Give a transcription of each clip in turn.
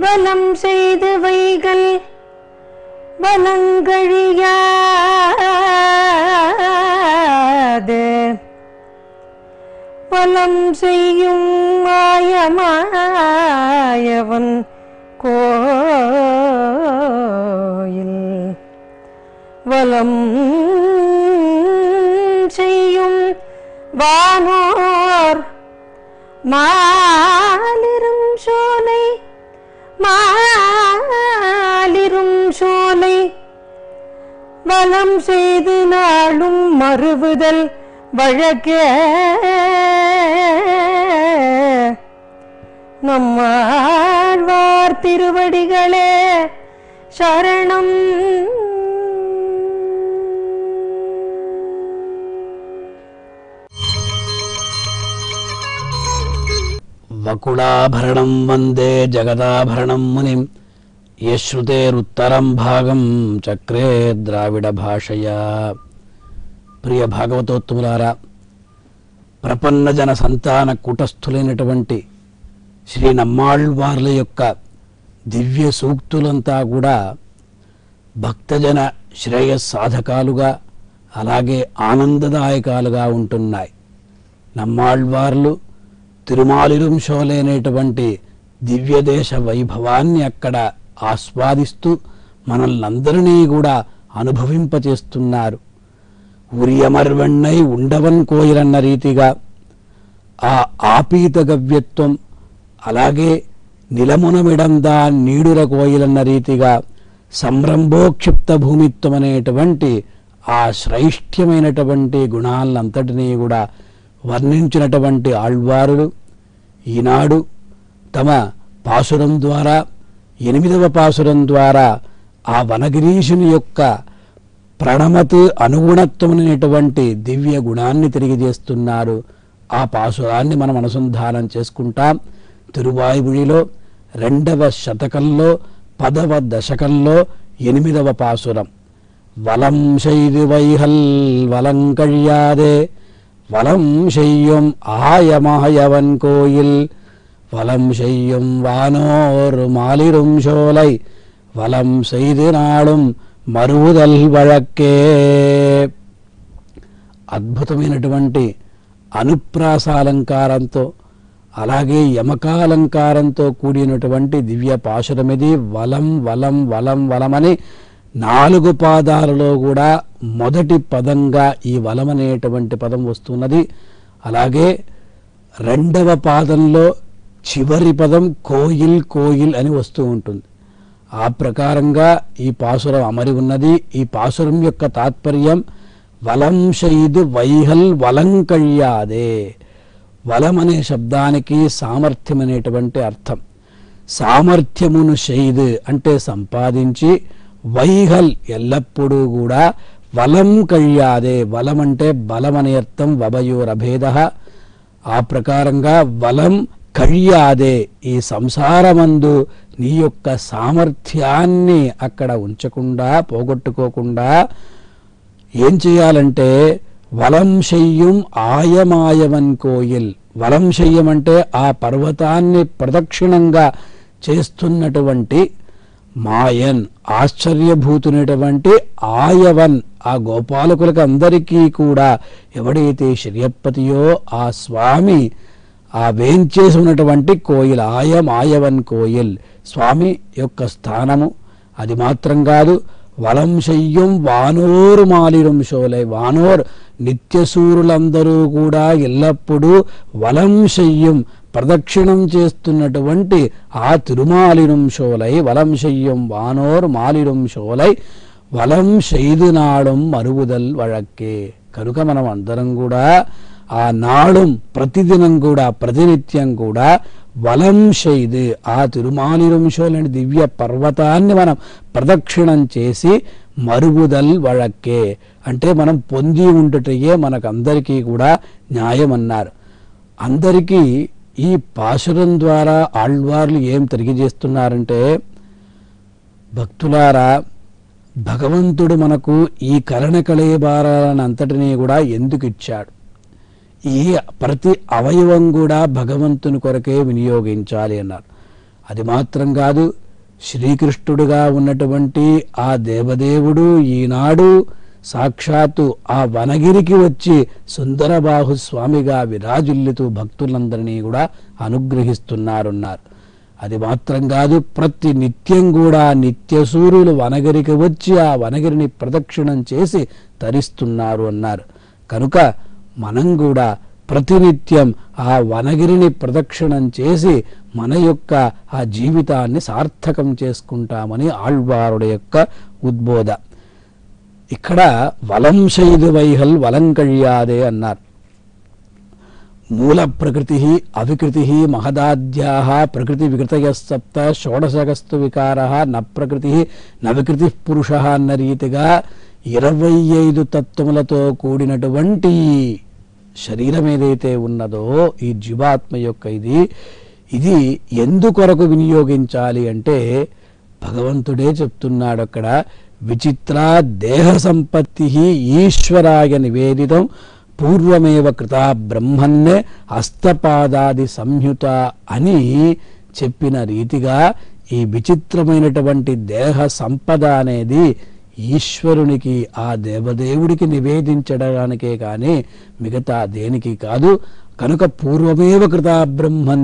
வலம் செய்து வைகள் வலங்கழியாது வலம் செய்யும் மாயமாயவன் கோயில் வலம் செய்யும் வானோர் மாலிரும் சோலை மாலிரும் சோலை வலம் செய்து நாளும் மறுவுதல் வழக்கே நம்மாழ்வார் திருவடிகளே சரணம் వకుళాభరణం వందే జగదాభరణం మునిం యశ్రుతేరుత్తరం భాగం చక్రే ద్రావిడ భాషయా ప్రియ భాగవతోత్తములారా ప్రపన్న జన సంతాన కూటస్థులైనటువంటి శ్రీ నమ్మాళ్వార్ల యొక్క దివ్య సూక్తులంతా కూడా భక్తజన శ్రేయస్సాధకాలుగా అలాగే ఆనందదాయకాలుగా ఉంటున్నాయి నమ్మాళ్వార్లు తిరుమాలిరుం షోలేనేటువంటి దివ్యదేశ వైభవాన్ని అక్కడ ఆస్వాదిస్తూ మనల్నందరినీ కూడా అనుభవింపచేస్తున్నారు ఉరియమర్వెన్నై ఉండవన్ కోయిలన్న రీతిగా ఆ ఆపీత గవ్యత్వం అలాగే నిలమునమిడందా నీడుర కోయిలన్న రీతిగా సంరంభోక్షిప్త భూమిత్వం అనేటువంటి ఆ శ్రైష్ఠ్యమైనటువంటి గుణాలంతటినీ కూడా వర్ణించినటువంటి ఆళ్వారులు ఈనాడు తమ పాసురం ద్వారా ఎనిమిదవ పాసురం ద్వారా ఆ వనగిరీషుని యొక్క ప్రణమత్ అనుగుణత్వమైనటువంటి దివ్య గుణాన్ని తెలియజేస్తున్నారు ఆ పాసురాన్ని మనం అనుసంధానం చేసుకుంటాం తిరువాయుగుడిలో రెండవ శతకంలో పదవ దశకంలో ఎనిమిదవ పాసురం వలం செய்து வைகல் வலங்கழியாதே வலம் செய்யும் ஆயமாயவன் கோயில் வலம் செய்யும் வானோர் மாலிரும் சோலை வலம் செய்து நாளும் మరువుదల్ వழక్కే అద్భుతమైనటువంటి అనుప్రాసాలంకారంతో అలాగే యమకాలంకారంతో కూడినటువంటి దివ్య పాశురమిది వలం వలం వలం వలమని నాలుగు పాదాలలో కూడా మొదటి పదంగా ఈ వలం అనేటువంటి పదం వస్తున్నది అలాగే రెండవ పాదంలో చివరి పదం కోయిల్ కోయిల్ అని వస్తూ ఉంటుంది ఆ ప్రకారంగా ఈ పాసురం అమరి ఉన్నది ఈ పాసురం యొక్క తాత్పర్యం వలం షైదు వైహల్ వలంకళ్యాదే వలం అనే శబ్దానికి సామర్థ్యం అనేటువంటి అర్థం సామర్థ్యమును షైద్ అంటే సంపాదించి వైహల్ ఎల్లప్పుడూ కూడా వలం కళ్యాదే వలం అంటే బలం అనే అర్థం వభయోరభేద ఆ ప్రకారంగా వలం కళ్యాదే ఈ సంసారమందు నీ యొక్క సామర్థ్యాన్ని అక్కడ ఉంచకుండా పోగొట్టుకోకుండా ఏం చేయాలంటే వలం శయ్యం ఆయమాయవన్ కోయిల్ వలం శయ్యం అంటే ఆ పర్వతాన్ని ప్రదక్షిణంగా చేస్తున్నటువంటి మాయన్ ఆశ్చర్యభూతునటువంటి ఆయవన్ ఆ గోపాలకులకు అందరికీ కూడా ఎవడైతే శ్రియపతియో ఆ స్వామి ఆ వేంచేసి ఉన్నటువంటి కోయిల్ ఆయం ఆయవన్ కోయిల్ స్వామి యొక్క స్థానము అది మాత్రం కాదు వలం శయ్యం వానోరు మాలిరం షోలై వానోర్ నిత్యసూరులందరూ కూడా ఎల్లప్పుడూ వలం శయ్యం ప్రదక్షిణం చేస్తున్నటువంటి ఆ తిరుమాలిరం షోలై వలం శయ్యం వానోర్ మాలిరం షోలై వలం శైదు నాడం మరువుదల్ వழక్కే కనుక మనం అందరం కూడా ఆ నాళం ప్రతిదినం కూడా ప్రతినిత్యం కూడా వలం శైద్ ఆ తిరుమాలిరంశోలని దివ్య పర్వతాన్ని మనం ప్రదక్షిణం చేసి మరుగుదల్ వழక్కే అంటే మనం పొంది ఉండుటయే మనకందరికీ కూడా న్యాయం అన్నారు అందరికీ ఈ పాశురం ద్వారా ఆళ్వార్లు ఏం తెలియజేస్తున్నారంటే భక్తులారా భగవంతుడు మనకు ఈ కరణ కళేబారాలను అంతటినీ కూడా ఎందుకు ఇచ్చాడు ఈ ప్రతి అవయవం కూడా భగవంతుని కొరకే వినియోగించాలి అన్నారు అది మాత్రం కాదు శ్రీకృష్ణుడుగా ఉన్నటువంటి ఆ దేవదేవుడు ఈనాడు సాక్షాత్తు ఆ వనగిరికి వచ్చి సుందరబాహు స్వామిగా విరాజిల్లుతూ భక్తులందరినీ కూడా అనుగ్రహిస్తున్నారున్నారు అది మాత్రం కాదు ప్రతి నిత్యం కూడా నిత్యసూరులు వనగిరికి వచ్చి ఆ వనగిరిని ప్రదక్షిణం చేసి తరిస్తున్నారు అన్నారు కనుక మనం కూడా ప్రతినిత్యం ఆ వనగిరిని ప్రదక్షిణం చేసి మన యొక్క ఆ జీవితాన్ని సార్థకం చేసుకుంటామని ఆళ్వారుడ యొక్క ఉద్బోధ ఇక్కడ వలం శైదు వైహల్ వలం కళ్యాదే అన్నారు మూల ప్రకృతి అవికృతి మహదాద్యా ప్రకృతి వికృతయ సప్త షోడశగస్తు వికార న ప్రకృతి న వికృతి పురుష అన్న రీతిగా ఇరవై ఐదు తత్వములతో కూడినటువంటి శరీరం ఏదైతే ఉన్నదో ఈ జీవాత్మ యొక్క ఇది ఇది ఎందుకొరకు వినియోగించాలి అంటే భగవంతుడే చెప్తున్నాడు అక్కడ విచిత్ర దేహ సంపత్తి ఈశ్వరాయ నివేదితం పూర్వమేవ కృత బ్రహ్మన్నే హస్తపాదాది సంయుత అని చెప్పిన రీతిగా ఈ విచిత్రమైనటువంటి దేహ సంపద అనేది ఈశ్వరునికి ఆ దేవదేవుడికి నివేదించడానికే కానీ మిగతా దేనికి కాదు కనుక పూర్వమేవ కృత బ్రహ్మన్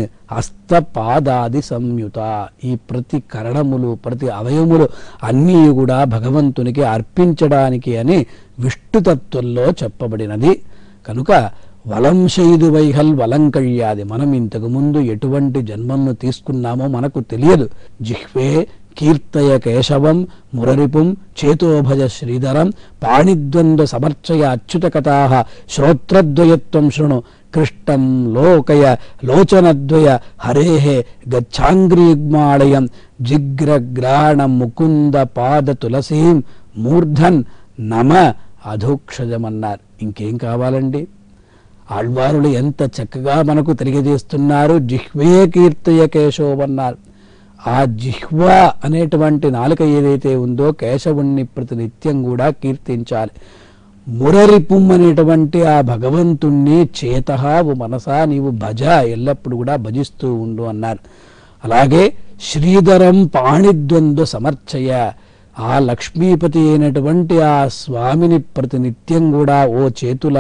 హస్తపాదాది సంయుత ఈ ప్రతి కరణములు ప్రతి అవయములు అన్నీ కూడా భగవంతునికి అర్పించడానికి అని విష్ణుతత్వంలో చెప్పబడినది కనుక వలం శైదు వైహల్ వలం కళ్యాది మనం ఇంతకు ముందు ఎటువంటి జన్మను తీసుకున్నామో మనకు తెలియదు జిహ్వే కీర్తయ కేశవం మురరిపుం చేతోభజ శ్రీధరం పాణిద్వంద్వ సమర్చయ అచ్యుత కథా శ్రోత్రద్వయత్వం శృణు కృష్టం లోకయ లోచనద్వయ హరేహే గచ్చాంగ్రీగ్మాళయం జిగ్రగ్రాణ ముకుంద పాద తులసీం మూర్ధన్ నమ అధోక్షజమన్నారు ఇంకేం కావాలండి ఆళ్వారులు ఎంత చక్కగా మనకు తెలియజేస్తున్నారు జిహ్వే కీర్తయ కేశవన్నారు ఆ జిహ్వ అనేటువంటి నాలుక ఏదైతే ఉందో కేశవుణ్ణి ప్రతినిత్యం కూడా కీర్తించాలి మురరిపుం అనేటువంటి ఆ భగవంతుణ్ణి చేత మనసా నీవు భజ ఎల్లప్పుడు కూడా భజిస్తూ ఉండు అన్నారు అలాగే శ్రీధరం పాణిద్వంద్వ సమర్చయ ఆ లక్ష్మీపతి అయినటువంటి ఆ స్వామిని ప్రతినిత్యం కూడా ఓ చేతుల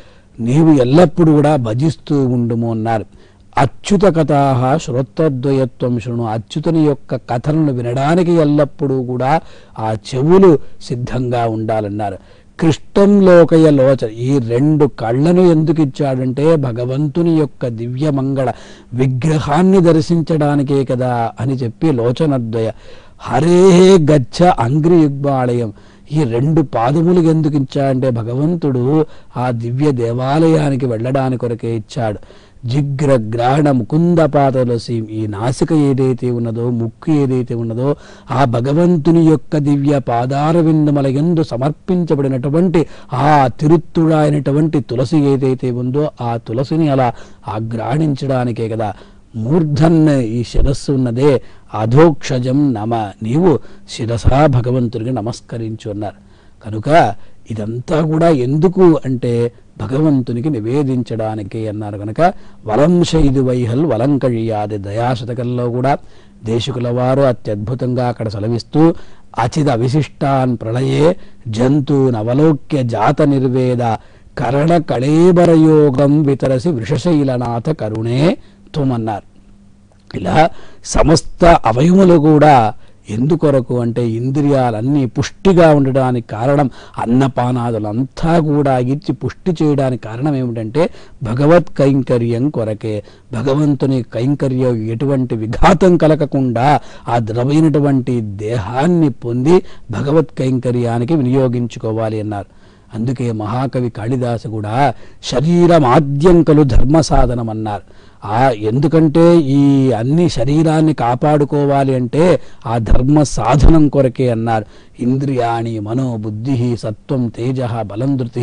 నీవు ఎల్లప్పుడూ కూడా భజిస్తూ ఉండుము అన్నారు అచ్యుత కథా శ్రోత్రద్వయత్వం శృణు అచ్యుతుని యొక్క కథలను వినడానికి ఎల్లప్పుడూ కూడా ఆ చెవులు సిద్ధంగా ఉండాలన్నారు కృష్ణం లోకయ లోచన ఈ రెండు కళ్ళను ఎందుకు ఇచ్చాడంటే భగవంతుని యొక్క దివ్య మంగళ విగ్రహాన్ని దర్శించడానికే కదా అని చెప్పి లోచనద్వయ హరే గచ్చ అంగ్రియుగ్మాలయం ఈ రెండు పాదములు ఎందుకు ఇచ్చాడంటే భగవంతుడు ఆ దివ్య దేవాలయానికి వెళ్ళడానికి కొరకే ఇచ్చాడు జిగ్ర గ్రహణ ముకుంద పాదలసి ఈ నాసిక ఏదైతే ఉన్నదో ముక్కు ఏదైతే ఉన్నదో ఆ భగవంతుని యొక్క దివ్య పాదార విందముల ఎందు సమర్పించబడినటువంటి ఆ తిరుత్తుడైనటువంటి తులసి ఏదైతే ఉందో ఆ తులసిని అలా ఆగ్రాణించడానికే కదా మూర్ధన్ ఈ శిరస్సు ఉన్నదే అధోక్షజం నమ నీవు శిరసా భగవంతునికి నమస్కరించు అన్నారు కనుక ఇదంతా కూడా ఎందుకు అంటే భగవంతునికి నివేదించడానికి అన్నారు కనుక వలం శైదు వైహల్ వలం కళ్యాది దయాశతకంలో కూడా దేశకుల వారు అత్యద్భుతంగా అక్కడ సెలవిస్తూ అచిత అవిశిష్టాన్ ప్రళయే జంతూన్ అవలోక్య జాత నిర్వేద కరణ కళేబరయోగం వితరసి వృషశైలనాథ కరుణే తుమన్నారు ఇలా సమస్త అవయములు కూడా ఎందుకొరకు అంటే ఇంద్రియాలన్నీ పుష్టిగా ఉండడానికి కారణం అన్నపానాదులంతా కూడా ఇచ్చి పుష్టి చేయడానికి కారణం ఏమిటంటే భగవత్ కైంకర్యం కొరకే భగవంతుని కైంకర్యం ఎటువంటి విఘాతం కలగకుండా ఆ ద్రవైనటువంటి దేహాన్ని పొంది భగవత్ కైంకర్యానికి వినియోగించుకోవాలి అన్నారు అందుకే మహాకవి కాళిదాసు కూడా శరీరమాద్యం కలు ధర్మ సాధనం అన్నారు ఆ ఎందుకంటే ఈ అన్ని శరీరాన్ని కాపాడుకోవాలి అంటే ఆ ధర్మ సాధనం కొరకే అన్నారు ఇంద్రియాణి మనో బుద్ధి సత్వం తేజ బలం ధృతి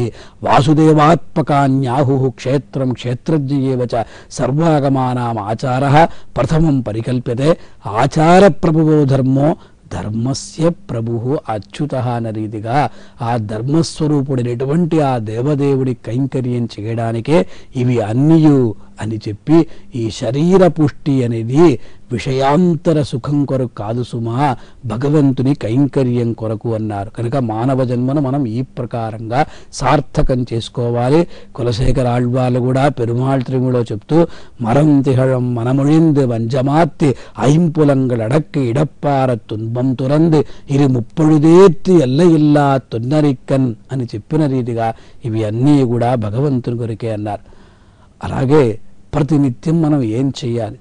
వాసుదేవాత్మకాన్యాహు క్షేత్రం క్షేత్రజ్ఞయేవచ సర్వాగమానాం ఆచార ప్రథమం పరికల్ప్యతే ఆచార ప్రభువో ధర్మో ధర్మస్య ప్రభు అచ్యుత అన్న రీతిగా ఆ ధర్మస్వరూపుడైనటువంటి ఆ దేవదేవుడి కైంకర్యం చేయడానికే ఇవి అన్నియు అని చెప్పి ఈ శరీర పుష్టి అనేది విషయాంతర సుఖం కొరకు కాదు సుమా భగవంతుని కైంకర్యం కొరకు అన్నారు కనుక మానవ జన్మను మనం ఈ ప్రకారంగా సార్థకం చేసుకోవాలి కులశేఖర ఆళ్వాళ్ళు కూడా పెరుమాళ్ త్రిములో చెప్తూ మరం తిహళం మనమొழிந்து வஞ்சமாத்தி ஐம்புலங்கள் அடக்க இடப்பார துன்பம் துறந்து ఇరి ముప్పొழுదేత్తి ఎల్లయిల్లా తొన్నరిక్కన్ అని చెప్పిన రీతిగా ఇవి అన్నీ కూడా భగవంతుని కొరికే అన్నారు అలాగే ప్రతినిత్యం మనం ఏం చేయాలి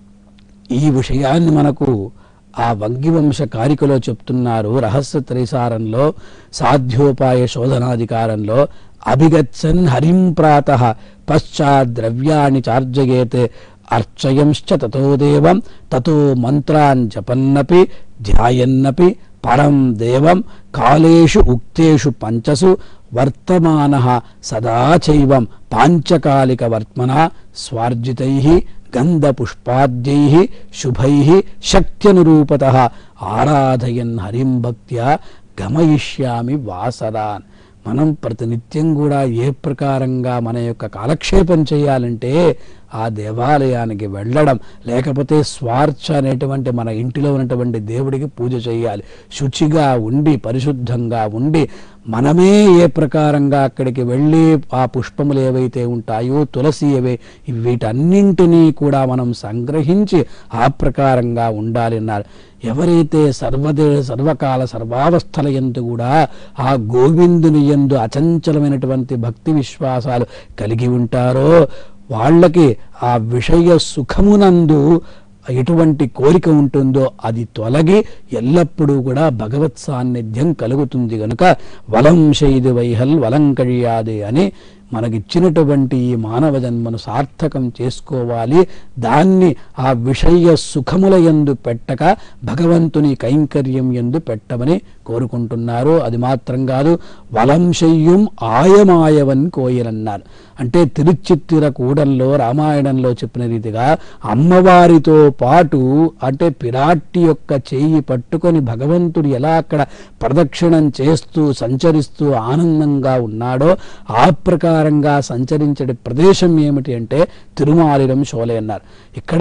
ఈ విషయాన్ని మనకు ఆ వంగివంశ కారికలో చెప్తున్నారు రహస్య త్రైసారంలో సాధ్యోపాయ శోధనాధికారంలో అభిగచ్చన్ హరిం ప్రాత పశ్చాత్ ద్రవ్యాన్ని చార్జయేత్ అర్చయంశ్చ తతో దేవం తతో మంత్రాన్ జపన్నపి ధ్యాయన్నపి పరం దేవం కాలేషు ఉక్తేషు పంచసు వర్తమాన సదా చైవం పాంచకాలిక వర్త్మన స్వార్జితై గంధపుష్పాద్యై శుభై శక్త్యనురూపత ఆరాధయన్ హరిం భక్త్యా గమయిష్యామి వాసదాన్ మనం ప్రతినిత్యం కూడా ఏ ప్రకారంగా మన యొక్క కాలక్షేపం చేయాలంటే ఆ దేవాలయానికి వెళ్ళడం లేకపోతే స్వార్చ అనేటువంటి మన ఇంటిలో ఉన్నటువంటి దేవుడికి పూజ చేయాలి శుచిగా ఉండి పరిశుద్ధంగా ఉండి మనమే ఏ ప్రకారంగా అక్కడికి వెళ్ళి ఆ పుష్పములు ఏవైతే ఉంటాయో తులసి ఏవే వీటన్నింటినీ కూడా మనం సంగ్రహించి ఆ ప్రకారంగా ఉండాలి అన్నారు ఎవరైతే సర్వదే సర్వకాల సర్వావస్థల ఎందు కూడా ఆ గోవిందుని ఎందు అచంచలమైనటువంటి భక్తి విశ్వాసాలు కలిగి ఉంటారో వాళ్ళకి ఆ విషయ సుఖమునందు ఎటువంటి కోరిక ఉంటుందో అది తొలగి ఎల్లప్పుడూ కూడా భగవత్ సాన్నిధ్యం కలుగుతుంది గనుక వలం శైది వైహల్ వలం కழிయాదే అని మనకిచ్చినటువంటి ఈ మానవ జన్మను సార్థకం చేసుకోవాలి దాన్ని ఆ విషయ సుఖముల ఎందు పెట్టక భగవంతుని కైంకర్యం ఎందు పెట్టమని కోరుకుంటున్నారు అది మాత్రం కాదు వలం శయ్యం ఆయమాయవన్ కోయిలన్నారు అంటే తిరుచిత్తిర కూడల్లో రామాయణంలో చెప్పిన రీతిగా అమ్మవారితో పాటు అంటే పిరాట్టి యొక్క చేయి పట్టుకొని భగవంతుడు ఎలా అక్కడ ప్రదక్షిణం చేస్తూ సంచరిస్తూ ఆనందంగా ఉన్నాడో ఆ ప్రకారంగా సంచరించే ప్రదేశం ఏమిటి అంటే తిరుమాలిరం షోలే అన్నారు ఇక్కడ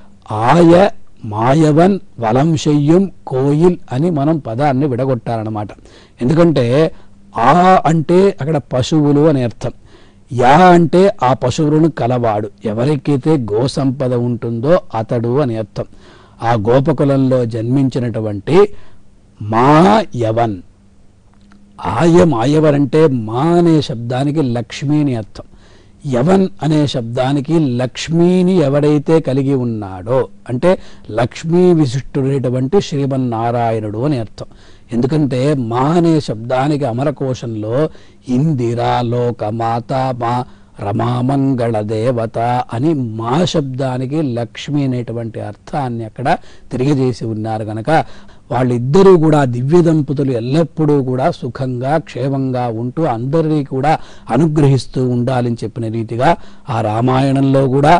ఆయ మాయవన్ వలంశయ్యం కోయిల్ అని మనం పదాన్ని విడగొట్టాలన్నమాట ఎందుకంటే ఆ అంటే అక్కడ పశువులు అని అర్థం యా అంటే ఆ పశువులను కలవాడు ఎవరికైతే గో సంపద ఉంటుందో అతడు అని అర్థం ఆ గోపకులంలో జన్మించినటువంటి మా యవన్ ఆయం ఆయవర్ అంటే మా అనే శబ్దానికి లక్ష్మి అని అర్థం యవన్ అనే శబ్దానికి లక్ష్మిని ఎవడైతే కలిగి ఉన్నాడో అంటే లక్ష్మీ విశిష్టుడైనటువంటి శ్రీమన్నారాయణుడు అని అర్థం ఎందుకంటే మా అనే శబ్దానికి అమరకోశంలో ఇందిరా లోక మాత మా రమామంగళ దేవత అని మా శబ్దానికి లక్ష్మి అనేటువంటి అర్థాన్ని అక్కడ తెలియజేసి ఉన్నారు కనుక వాళ్ళిద్దరూ కూడా దివ్య దంపతులు ఎల్లప్పుడూ కూడా సుఖంగా క్షేమంగా ఉంటూ అందరినీ కూడా అనుగ్రహిస్తూ ఉండాలని చెప్పిన రీతిగా ఆ రామాయణంలో కూడా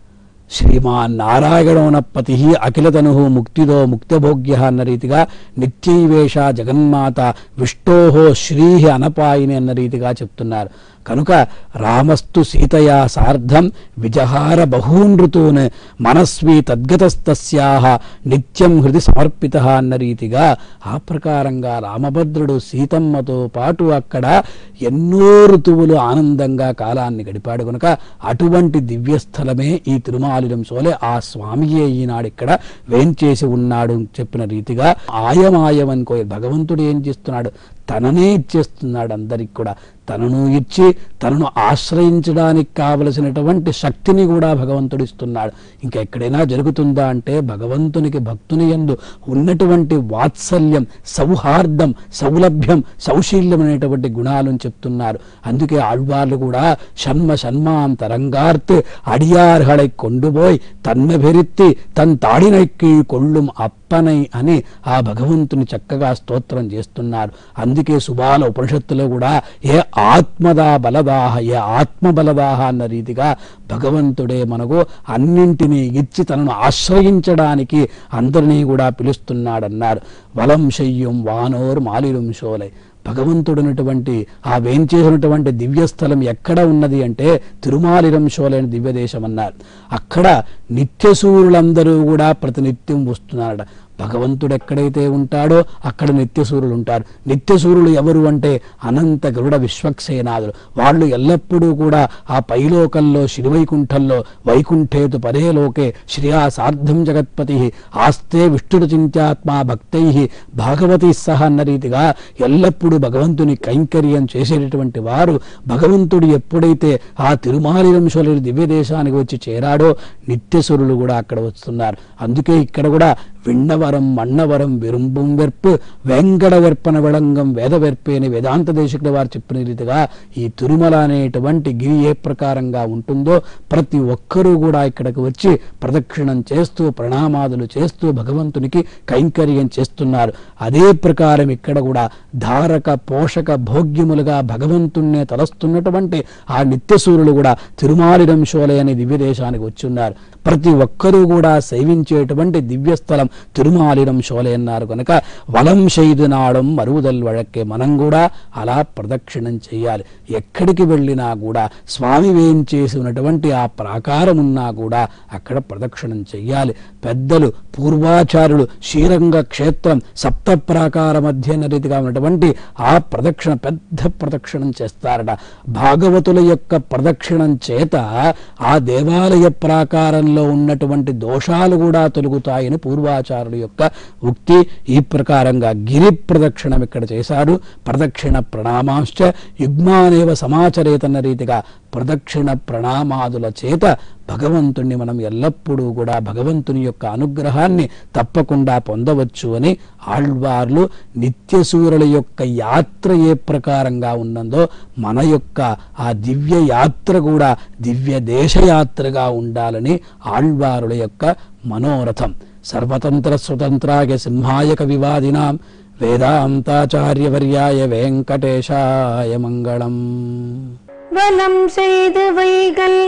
శ్రీమాన్ నారాయణోనపతి అఖిలతను ముక్తిదో ముక్తభోగ్య అన్న రీతిగా నిత్యైవేష జగన్మాత విష్ణోహో శ్రీ అనపాయిని అన్న రీతిగా చెప్తున్నారు కనుక రామస్తు సీతయా సార్ధం విజహార బహూన్ ఋతూన్ మనస్వి తద్గతస్తస్యాహ నిత్యం హృది సమర్పిత అన్న రీతిగా ఆ ప్రకారంగా రామభద్రుడు సీతమ్మతో పాటు అక్కడ ఎన్నో ఋతువులు ఆనందంగా కాలాన్ని గడిపాడు కనుక అటువంటి దివ్యస్థలమే ఈ తిరుమాలిరం సోలే ఆ స్వామియే ఈనాడు ఇక్కడ వేంచేసి ఉన్నాడు చెప్పిన రీతిగా ఆయమాయం అనుకో భగవంతుడు ఏం చేస్తున్నాడు తననే ఇచ్చేస్తున్నాడు అందరికి కూడా తనను ఇచ్చి తనను ఆశ్రయించడానికి కావలసినటువంటి శక్తిని కూడా భగవంతుడు ఇస్తున్నాడు ఇంకా ఎక్కడైనా జరుగుతుందా అంటే భగవంతునికి భక్తుని యందు ఉన్నటువంటి వాత్సల్యం సౌహార్దం సౌలభ్యం సౌశీల్యం అనేటువంటి గుణాలను చెప్తున్నారు అందుకే ఆళ్వార్లు కూడా షణ్మ షణ్మాం తరంగార్త్ అడియార్హళై కొండుపోయి తన్మెభిరిత్తి తన్ తాడినక్కి కొళ్ళుం అప్పనై అని ఆ భగవంతుని చక్కగా స్తోత్రం చేస్తున్నారు అందుకే సుబాల ఉపనిషత్తులో కూడా ఏ ఆత్మదా బలదాహ ఏ ఆత్మ బలదాహ అన్న రీతిగా భగవంతుడే మనకు అన్నింటినీ ఇచ్చి తనను ఆశ్రయించడానికి అందరినీ కూడా పిలుస్తున్నాడన్నారు వలం శయ్యం వానోర్ మాలిరం శోలై భగవంతుడైనటువంటి ఆ వేంచేసినటువంటి దివ్యస్థలం ఎక్కడ ఉన్నది అంటే తిరుమాలిరంశోలైన దివ్యదేశం అన్నారు అక్కడ నిత్యసూరులందరూ కూడా ప్రతినిత్యం వస్తున్నారట భగవంతుడు ఎక్కడైతే ఉంటాడో అక్కడ నిత్యసూరులు ఉంటారు నిత్యసూరులు ఎవరు అంటే అనంత గరుడ విశ్వక్సేనాదులు వాళ్ళు ఎల్లప్పుడూ కూడా ఆ పైలోకంలో శ్రీవైకుంఠంలో వైకుంఠేతు పరేలోకే శ్రియా సార్ధం జగత్పతి ఆస్తే విష్ణుడు చింత్యాత్మా భక్తై భాగవతి సహ అన్న రీతిగా ఎల్లప్పుడూ భగవంతుని కైంకర్యం చేసేటటువంటి వారు భగవంతుడు ఎప్పుడైతే ఆ తిరుమాలిరంశోలని దివ్య దేశానికి వచ్చి చేరాడో నిత్యసురులు కూడా అక్కడ వస్తున్నారు అందుకే ఇక్కడ కూడా విన్నవరం మన్నవరం విరుంబం వెర్పు వెంకట వెర్పన విళంగం వేద వెర్పే అని వేదాంత దేశకుల వారు చెప్పిన రీతిగా ఈ తిరుమల అనేటువంటి గిరి ఏ ప్రకారంగా ఉంటుందో ప్రతి ఒక్కరూ కూడా ఇక్కడికి వచ్చి ప్రదక్షిణం చేస్తూ ప్రణామాదులు చేస్తూ భగవంతునికి కైంకర్యం చేస్తున్నారు అదే ప్రకారం ఇక్కడ కూడా ధారక పోషక భోగ్యములుగా భగవంతుణ్ణే తలస్తున్నటువంటి ఆ నిత్యసూరులు కూడా తిరుమాలిరంశోలే అనే దివ్య దేశానికి వచ్చి ఉన్నారు ప్రతి ఒక్కరూ కూడా సేవించేటువంటి దివ్యస్థలం తిరుమాలిరం శోలే అన్నారు కనుక వలం నాడం మరువుదల్ వழక్కే మనం కూడా అలా ప్రదక్షిణం చేయాలి ఎక్కడికి వెళ్ళినా కూడా స్వామి వేయించేసి ఉన్నటువంటి ఆ ప్రాకారం ఉన్నా కూడా అక్కడ ప్రదక్షిణం చెయ్యాలి పెద్దలు పూర్వాచార్యులు శ్రీరంగ క్షేత్రం సప్త ప్రాకార మధ్య రీతిగా ఉన్నటువంటి ఆ ప్రదక్షిణ పెద్ద ప్రదక్షిణం చేస్తారట భాగవతుల యొక్క ప్రదక్షిణం చేత ఆ దేవాలయ ప్రాకారంలో ఉన్నటువంటి దోషాలు కూడా తొలుగుతాయని పూర్వాచారుల యొక్క ఉక్తి ఈ ప్రకారంగా గిరి ప్రదక్షిణం ఇక్కడ చేశాడు ప్రదక్షిణ ప్రణామాశ్చ యుగ్మానేవ సమాచరేతన్న రీతిగా ప్రదక్షిణ ప్రణామాదుల చేత భగవంతుణ్ణి మనం ఎల్లప్పుడూ కూడా భగవంతుని యొక్క అనుగ్రహాన్ని తప్పకుండా పొందవచ్చు అని ఆళ్వార్లు నిత్యసూరుల యొక్క యాత్ర ఏ ప్రకారంగా ఉన్నదో మన యొక్క ఆ దివ్య యాత్ర కూడా దివ్య దేశయాత్రగా ఉండాలని ఆళ్వారుల యొక్క మనోరథం సర్వతంత్ర స్వతంత్రాయ సింహాయక వివాదినాం వేదాంతాచార్యవర్యాయ వెంకటేశాయ మంగళం வலம் செய்து வைகள்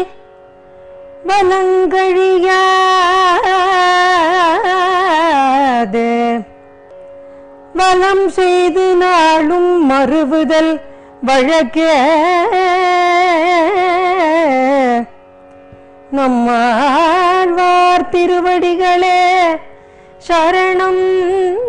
வலங்கழியாது வலம் செய்து நாளும் மறுவுதல் வழக்கே நம்மாழ்வார் திருவடிகளே சரணம்